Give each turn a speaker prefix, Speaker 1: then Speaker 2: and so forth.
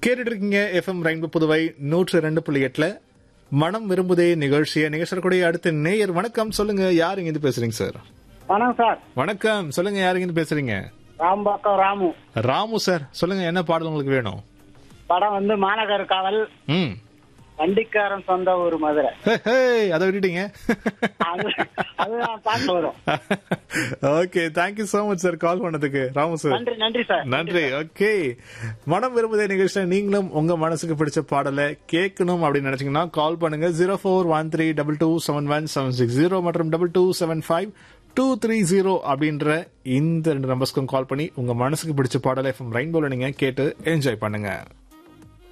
Speaker 1: கேட்டுட்டு இருக்கீங்க FM rainbow Puduvai நூற்று ரெண்டு புள்ளி எட்டுல மனம் விரும்புதே நிகழ்ச்சியை நிகழ்ச்சியக்கூடிய அடுத்த நேயர் வணக்கம் சொல்லுங்க யார் இங்க இருந்து பேசுறீங்க சார்
Speaker 2: வணக்கம் சார்
Speaker 1: வணக்கம் சொல்லுங்க யார் இங்க இருந்து பேசுறீங்க
Speaker 2: ராம்பாக்கம் ராமு
Speaker 1: ராமு சார் சொல்லுங்க என்ன பாடல் உங்களுக்கு வேணும்
Speaker 2: படம் வந்து மாநகர் காவல்
Speaker 1: ம்
Speaker 2: வண்டிக்காரன் சொந்த ஊர் மதுரை
Speaker 1: ஹே, ஹே, அதை விட்டுட்டீங்க
Speaker 2: அது அதுதான் பாட்டு வரும்
Speaker 1: okay thank you so much sir call பண்ணதுக்கு ராமு சார்
Speaker 2: நன்றி நன்றி சார்
Speaker 1: நன்றி ஓகே மனம் விரும்புதே நிகழ்ச்சியில நீங்களும் உங்க மனசுக்கு பிடிச்ச பாடலை கேட்கணும் அப்படின்னு நினைச்சீங்கன்னா கால் பண்ணுங்க zero four one three double two seven one seven six zero மற்றும் double two seven five two three zero அப்படின்ற இந்த ரெண்டு நம்பர்ஸ்க்கும் கால் பண்ணி உங்க மனசுக்கு பிடிச்ச பாடலை எஃப்எம் ரெயின்போல நீங்க கேட்டு என்ஜாய் பண்ணுங்க